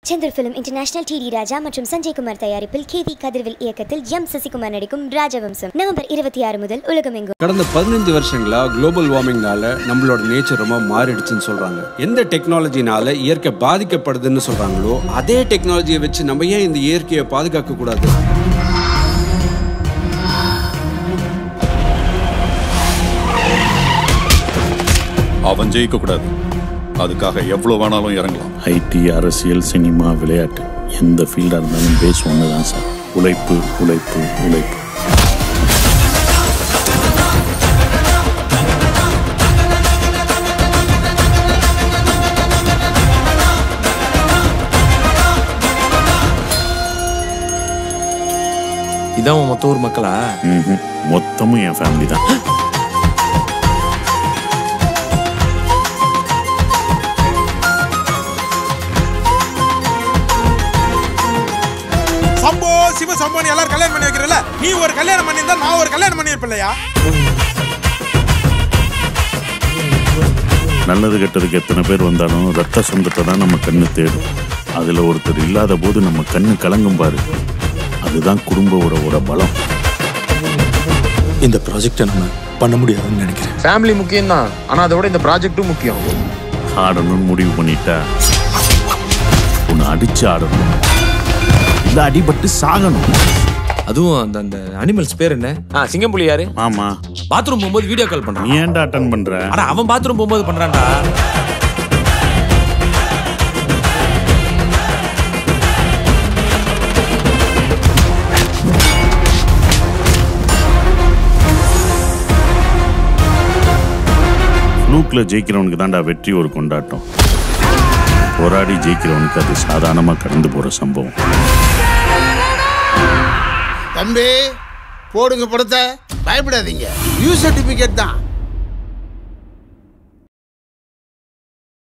Senthil film international T T Raja மற்றும் சஞ்சய் குமார் தயாரிப்பில் K V கதிர்வில் இயக்கத்தில் எம் சசிகுமார் நடிக்கும் ராஜவம்சம் நவம்பர் இருபத்தி ஆறு முதல் உலகமெங்கும் கடந்த பதினஞ்சு வருஷங்களா குளோபல் வார்மிங்னால நம்மளோட நேச்சர் ரொம்ப மாறிடுச்சுன்னு சொல்றாங்க எந்த டெக்னாலஜினால இயற்கை பாதிக்கப்படுதுன்னு சொல்றாங்களோ அதே டெக்னாலஜியை வச்சு நம்ம ஏன் இந்த இயற்கையை பாதுகாக்க கூடாது அவன் ஜெயிக்க கூடாது அதுக்காக எவ்வளவு வேணாலும் இறங்கலாம் ஐடி அரசியல் சினிமா விளையாட்டு எந்த ஃபீல்டாக இருந்தாலும் பேஸ் ஒன்று தான் சார் உழைப்பு உழைப்பு உழைப்பு இதான் உன் மொத்த ஊர் மக்களா ம்ஹும். மொத்தமும் என் ஃபேமிலி தான் சம்போ சிவ சம்போன்னு எல்லாரும் கல்யாணம் பண்ணி வைக்கிறல்ல நீ ஒரு கல்யாணம் பண்ணியிருந்தா நான் ஒரு கல்யாணம் பண்ணியிருப்பில்லையா நல்லது கெட்டதுக்கு எத்தனை பேர் வந்தாலும் ரத்த சொந்தத்தை தான் நம்ம கண்ணு தேடும் அதில் ஒருத்தர் இல்லாத போது நம்ம கண்ணு கலங்கும் பாரு அதுதான் குடும்ப உறவோட பலம் இந்த ப்ராஜெக்டை நம்ம பண்ண முடியாதுன்னு நினைக்கிறேன் ஃபேமிலி முக்கியம் தான் ஆனா அதை விட இந்த ப்ராஜெக்ட்டும் முக்கியம் ஆடணும்னு முடிவு பண்ணிட்டா உன்னை அடிச்சு ஆடணும் இல்லை அடிபட்டு சாகணும் அதுவும் அந்த அந்த அனிமல்ஸ் பேர் என்ன ஆ சிங்கம்புலி யாரு ஆமா பாத்ரூம் போகும்போது வீடியோ கால் நீ பண்றான் ஏன்டா அட்டன் பண்ற அட அவன் பாத்ரூம் போகும்போது பண்றான்டா ஃப்ளூக்ல ஜெயிக்கிறவனுக்கு தான்டா வெற்றி ஒரு கொண்டாட்டம் போராடி ஜெயிக்கிறவனுக்கு அது சாதாரணமா கடந்து போற சம்பவம் தம்பி போடுங்க படத்தை பயப்படாதீங்க நியூ சர்டிபிகேட் தான்